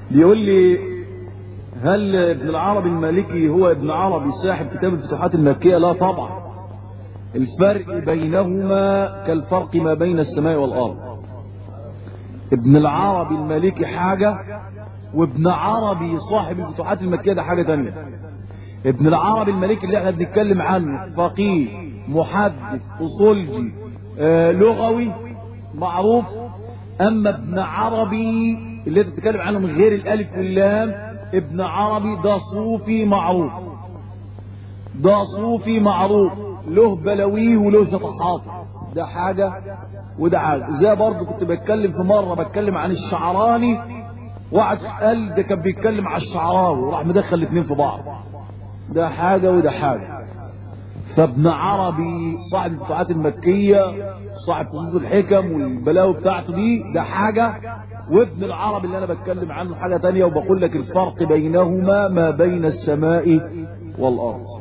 بيقول لي هل ابن العربي المالكي هو ابن عربي صاحب كتاب الفتوحات المكية لا طبعا الفرق بينهما كالفرق ما بين السماء والأرض ابن العربي المالكي حاجة وابن عربي صاحب الفتوحات المكية ده حاجة تانية ابن العربي المالكي اللي احنا بنتكلم عنه فقيه محدث اصولجي آه لغوي معروف اما ابن عربي اللي انت بتتكلم عنه من غير الالف واللام ابن عربي ده صوفي معروف ده صوفي معروف له بلويه وله صفحات ده حاجة وده حاجة زي برضه كنت بتكلم في مرة بتكلم عن الشعراني واحد قال ده كان بيتكلم على الشعراوي وراح مدخل الاثنين في بعض ده حاجة وده حاجة فابن عربي صاحب الفتوحات المكية صاحب خصوص الحكم والبلاوي بتاعته دي ده حاجة وابن العربي اللي انا بتكلم عنه حاجة تانية وبقول لك الفرق بينهما ما بين السماء والارض